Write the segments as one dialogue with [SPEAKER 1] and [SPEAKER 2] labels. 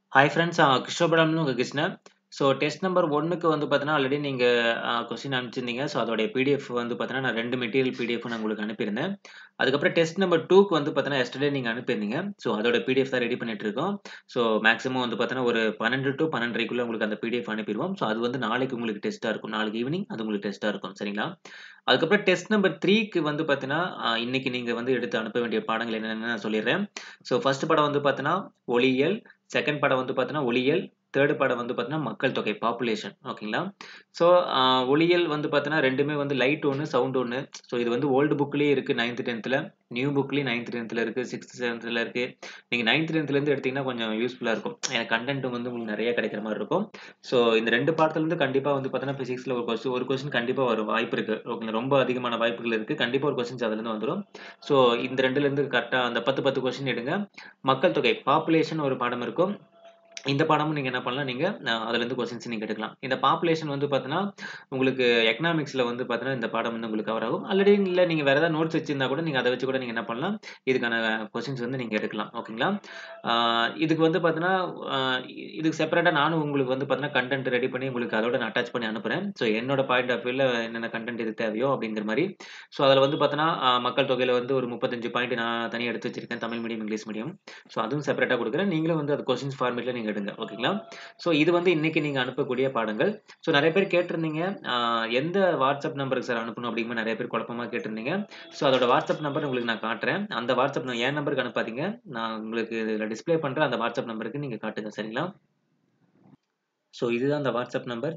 [SPEAKER 1] Hi friends. அ கிருஷ்ணபுரம்னு உங்க Krishnan. So test number 1க்கு வந்து பார்த்தீங்கன்னா, ஆல்ரெடி நீங்க அ கொஸ்டின் அனுப்பிச்சிருந்தீங்க. ஸோ அதோடைய பிடிஎஃப் வந்து பார்த்தீங்கன்னா, நான் 2 மெட்டீரியல் பிடிஎஃப் நான் உங்களுக்கு அனுப்பியிருந்தேன். அதுக்கப்புறம் டெஸ்ட் நம்பர் 2க்கு வந்து பார்த்தீங்கன்னா, எஸ்டர்டே நீங்க அனுப்பியிருந்தீங்க. ஸோ அதோட பிடிஎஃப் தான் ரெடி பண்ணிட்டு இருக்கோம். ஸோ மேக்ஸிமம் வந்து பார்த்தீங்கன்னா, ஒரு 12 டூ 12:30க்குள்ள உங்களுக்கு அந்த பிடிஎஃப் அனுப்பிருவோம். ஸோ அது வந்து நாளைக்கு உங்களுக்கு டெஸ்ட்டா இருக்கும். நாளைக்கு ஈவினிங் அது உங்களுக்கு டெஸ்ட்டா இருக்கும். சரிங்களா? அதுக்கப்புறம் டெஸ்ட் நம்பர் 3க்கு வந்து பார்த்தீங்கன்னா, அ இன்னைக்கு நீங்க வந்து எடுத்து அனுப்ப வேண்டிய பாடங்கள் என்னென்னு நான் சொல்லிடுறேன். ஸோ ஃபர்ஸ்ட் பாடம் வந்து பார்த்தீங்கன்னா, ஒளியியல். செகண்ட் பாடம் வந்து பார்த்தீங்கன்னா, ஒளியியல். தேர்ட் பாடம் வந்து பார்த்தீங்கன்னா, மக்கள் தொகை பாப்புலேஷன் ஓகேங்களா? ஸோ அ ஒளியியல் வந்து பார்த்தீங்கன்னா, 2மே வந்து லைட் ஒண்ணு, சவுண்ட் ஒண்ணு. ஸோ இது வந்து ஓல்டு புக்லயே இருக்கு 9த், 10த்ல. நியூ புக்லயும் 9த், 10த்ல இருக்கு. 6த், 7த்ல இருக்கு. நீங்க 9த், 10த்லேருந்து எடுத்தீங்கன்னா கொஞ்சம் யூஸ்ஃபுல்லா இருக்கும். ஏன்னா கன்டென்ட் வந்து உங்களுக்கு நெறைய கிடைக்கிற மாரி இருக்கும். ஸோ இந்த 2 பாடத்துலருந்து கண்டிப்பா வந்து பார்த்தீங்கன்னா, பிசிக்ஸ்ல ஒரு கொஸ்டின் ஒரு கொஸ்டின் கண்டிப்பா வரும். வாய்ப்பு இருக்கு. ஓகேங்களா? ரொம்ப அதிகமான வாய்ப்புகள் இருக்கு. கண்டிப்பா ஒரு கொஸ்டின்ஸ் அதுலருந்து வந்துரும். ஸோ இந்த 2லருந்து கரெக்ட்டா அந்த 10, 10 கொஸ்டின் எடுங்க. மக்கள் தொகை பாப்புலேஷன் ஒரு பாடம் இருக்கும். இந்த பாடமும் நீங்க என்ன பண்ணலாம், நீங்க அ அதுலருந்து கொஸ்டின்ஸ் நீங்க எடுக்கலாம். இந்த பாப்புலேஷன் வந்து பார்த்தீங்கன்னா, உங்களுக்கு எக்கனாமிக்ஸ்ல வந்து பார்த்தீங்கன்னா, இந்த பாடம் வந்து உங்களுக்கு கவர் ஆகும். ஆல்ரெடி இல்ல நீங்க வேற ஏதாவது நோட்ஸ் வச்சிருந்தா கூட நீங்க அத வச்சு கூட நீங்க என்ன பண்ணலாம், இதுக்கான கொஸ்டின்ஸ் வந்து நீங்க எடுக்கலாம். ஓகேங்களா? ஆ இதுக்கு வந்து பார்த்தீங்கன்னா, அ இதுக்கு செப்பரேட்டா நானும் உங்களுக்கு வந்து பார்த்தீங்கன்னா, கன்டென்ட் ரெடி பண்ணி உங்களுக்கு அதோட நான் அட்டாச் பண்ணி அனுப்புறேன். ஸோ என்னோட பாயிண்ட் ஆஃப் வியூல என்னென்ன கன்டென்ட் இதுக்கு தேவையோ அப்படிங்கிற மாரி. ஸோ அதுல வந்து பார்த்தீங்கன்னா, அ மக்கள் தொகையில வந்து ஒரு 35 பாயிண்ட் நான் தனியா எடுத்து வச்சிருக்கேன். Tamil medium, English medium. So அதுவும் செப்பரேட்டா குடுக்குறேன். நீங்களும் வந்து அது கொஸ்டின்ஸ் ஃபார்மேட்ல நீங்க எடுங்க. ஓகேங்களா? ஸோ இது வந்து இன்னைக்கு நீங்க அனுப்பக்கூடிய பாடங்கள். ஸோ நெறைய பேர் கேட்டிருந்தீங்க. அ எந்த வாட்ஸ்அப் நம்பருக்கு சார் அனுப்பணும் அப்படிங்கிற மாரி நெறைய பேர் குழப்பமா கேட்டிருந்தீங்க. ஸோ அதோட வாட்ஸ்அப் நம்பர் உங்களுக்கு நான் காட்டுறேன். அந்த வாட்ஸ்அப் ந என் நம்பருக்கு அனுப்பாதீங்க. நான் உங்களுக்கு இதுல டிஸ்ப்ளே பண்ற அந்த வாட்ஸ்அப் நம்பருக்கு நீங்க காட்டுங்க. சரிங்களா? ஸோ இதுதான் அந்த வாட்ஸ்அப் நம்பர்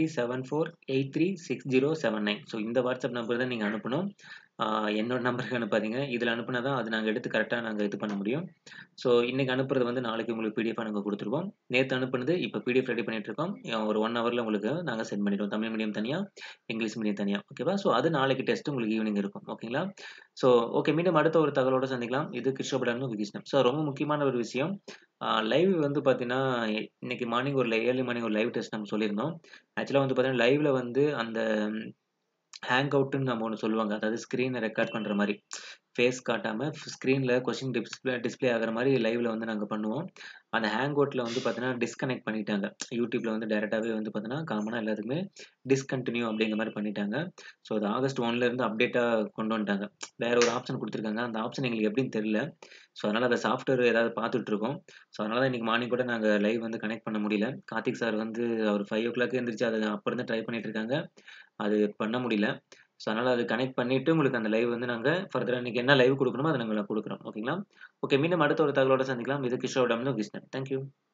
[SPEAKER 1] 6374836079. ஸோ இந்த வாட்ஸ்அப் நம்பர் தான் நீங்க அனுப்பணும். ஆ என்னோட நம்பருக்கு அனுப்பாதீங்க. இதுல அனுப்புனா தான் அது நாங்க எடுத்து கரெக்ட்டா நாங்க இது பண்ண முடியும். ஸோ இன்னைக்கு அனுப்புறது வந்து நாளைக்கு உங்களுக்கு பிடிஎஃபா நாங்க குடுத்துருவோம். நேத்து அனுப்புனது இப்ப பிடிஎஃப் ரெடி பண்ணிட்டு இருக்கோம். ஒரு 1 ஹவர்ல உங்களுக்கு நாங்க சென்ட் பண்ணிடுவோம். தமிழ் மீடியம் தனியா, இங்கிலீஷ் மீடியம் தனியா. ஓகேவா? ஸோ அது நாளைக்கு டெஸ்ட் உங்களுக்கு ஈவினிங் இருக்கும். ஓகேங்களா? ஸோ ஓகே மீண்டும் அடுத்த ஒரு தகவலோட சந்திக்கலாம். இது கிருஷ்ணபுரம்னு கிருஷ்ணன். ஸோ ரொம்ப முக்கியமான ஒரு விஷயம். ஆ லைவ் வந்து பார்த்தீங்கன்னா, இன்னைக்கு மார்னிங் ஒரு ஏர்லி மார்னிங் ஒரு லைவ் டெஸ்ட் நம்ம சொல்லியிருந்தோம். ஆக்சுவலா வந்து பார்த்தீங்கன்னா, லைவ்ல வந்து அந்த ஹேங் அவுட்ன்னு நம்ம ஒண்ணு சொல்லுவாங்க. அதாவது ஸ்க்ரீன ரெக்கார்ட் பண்ற மாரி. ஃபேஸ் காட்டாம ஸ்க்ரீன்ல கொஸ்டின் டிஸ்ப்ளே டிஸ்ப்ளே ஆகுற மாரி லைவ்ல வந்து நாங்க பண்ணுவோம். அந்த ஹேங் அவுட்ல வந்து பார்த்தீங்கன்னா, டிஸ்கனெக்ட் பண்ணிட்டாங்க. யூடியூப்ல வந்து டைரக்ட்டாவே வந்து பார்த்தீங்கன்னா, காமனா எல்லாத்துக்குமே டிஸ்கன்டின்யூ அப்படிங்கிற மாரி பண்ணிட்டாங்க. ஸோ அது ஆகஸ்ட் 1லருந்து அப்டேட்டா கொண்டு வந்துட்டாங்க. வேற ஒரு ஆப்ஷன் குடுத்துருக்காங்க. அந்த ஆப்ஷன் எங்களுக்கு எப்படின்னு தெரியல. ஸோ அதனால அந்த சாஃப்ட்வேர் ஏதாவது பார்த்துட்டு இருக்கோம். ஸோ அதனால தான் இன்னைக்கு மார்னிங் கூட நாங்க லைவ் வந்து கனெக்ட் பண்ண முடியல. கார்த்திக் சார் வந்து அவர் 5:00 எந்திரிச்சு அத அப்ப இருந்து ட்ரை பண்ணிட்டு இருக்காங்க. அது பண்ண முடியல. ஸோ அதனால அது கனெக்ட் பண்ணிட்டு உங்களுக்கு அந்த லைவ் வந்து நாங்க ஃபர்தரா இன்னைக்கு என்ன லைவ் குடுக்கணுமோ அத நாங்க குடுக்குறோம். ஓகேங்களா? ஓகே மீண்டும் அடுத்த ஒரு தகவலோட சந்திக்கலாம். இது கிஷோர் டம்னு கிருஷ்ணன். Thank you.